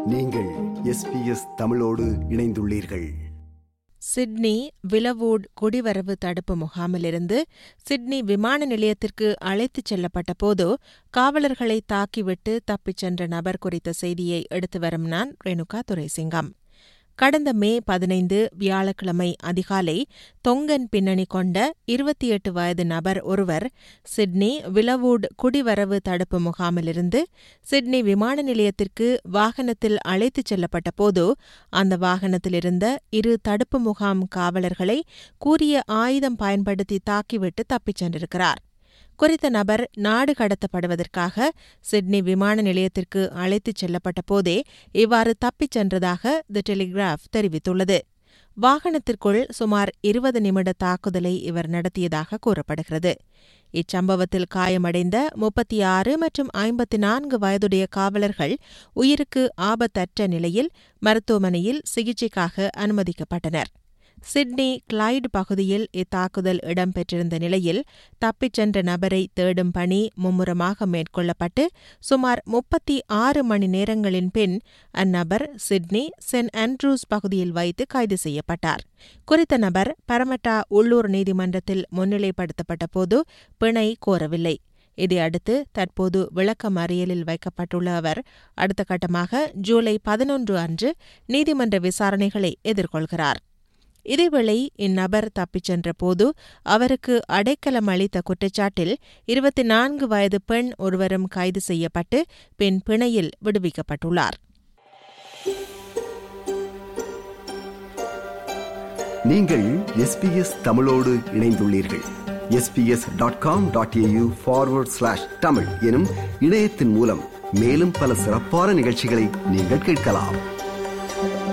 நீங்கள் எஸ்பிஎஸ் தமிழோடு இணைந்துள்ளீர்கள் சிட்னி விலவூட் குடிவரவு தடுப்பு முகாமிலிருந்து சிட்னி விமான நிலையத்திற்கு அழைத்துச் செல்லப்பட்ட போது காவலர்களை தாக்கிவிட்டு தப்பிச் சென்ற நபர் குறித்த செய்தியை எடுத்து வரும் நான் ரேணுகா துரைசிங்கம் கடந்த மே பதினைந்து வியாழக்கிழமை அதிகாலை தொங்கன் பின்னணி கொண்ட இருபத்தி எட்டு வயது நபர் ஒருவர் சிட்னி விலவூட் குடிவரவு தடுப்பு முகாமிலிருந்து சிட்னி விமான நிலையத்திற்கு வாகனத்தில் அழைத்துச் செல்லப்பட்ட போது அந்த வாகனத்தில் இருந்த இரு தடுப்பு முகாம் காவலர்களை கூறிய ஆயுதம் பயன்படுத்தி தாக்கிவிட்டு தப்பிச் சென்றிருக்கிறார் குறித்த நபர் நாடு கடத்தப்படுவதற்காக சிட்னி விமான நிலையத்திற்கு அழைத்துச் செல்லப்பட்ட போதே இவ்வாறு தப்பிச் சென்றதாக தி டெலிகிராஃப் தெரிவித்துள்ளது வாகனத்திற்குள் சுமார் இருபது நிமிட தாக்குதலை இவர் நடத்தியதாக கூறப்படுகிறது இச்சம்பவத்தில் காயமடைந்த முப்பத்தி ஆறு மற்றும் ஐம்பத்தி நான்கு வயதுடைய காவலர்கள் உயிருக்கு ஆபத்தற்ற நிலையில் மருத்துவமனையில் சிகிச்சைக்காக அனுமதிக்கப்பட்டனர் சிட்னி கிளைடு பகுதியில் இத்தாக்குதல் இடம்பெற்றிருந்த நிலையில் தப்பிச் சென்ற நபரை தேடும் பணி மும்முரமாக மேற்கொள்ளப்பட்டு சுமார் முப்பத்தி ஆறு மணி நேரங்களின் பின் அந்நபர் சிட்னி சென்ட் ஆண்ட்ரூஸ் பகுதியில் வைத்து கைது செய்யப்பட்டார் குறித்த நபர் பரமட்டா உள்ளூர் நீதிமன்றத்தில் முன்னிலைப்படுத்தப்பட்ட போது பிணை கோரவில்லை இதையடுத்து தற்போது விளக்கமறியலில் வைக்கப்பட்டுள்ள அவர் அடுத்த கட்டமாக ஜூலை பதினொன்று அன்று நீதிமன்ற விசாரணைகளை எதிர்கொள்கிறார் இதேவேளை இந்நபர் தப்பிச் சென்றபோது அவருக்கு அடைக்கலம் அளித்த குற்றச்சாட்டில் இருபத்தி நான்கு வயது பெண் ஒருவரும் கைது செய்யப்பட்டு பின் பிணையில் விடுவிக்கப்பட்டுள்ளார் நீங்கள் எஸ்பிஎஸ் தமிழோடு இணைந்துள்ளீர்கள் SBS dot com dot AU forward slash Tamil எனும் இணையத்தின் மூலம் மேலும் பல சிறப்பான நிகழ்ச்சிகளை நீங்கள் கேட்கலாம்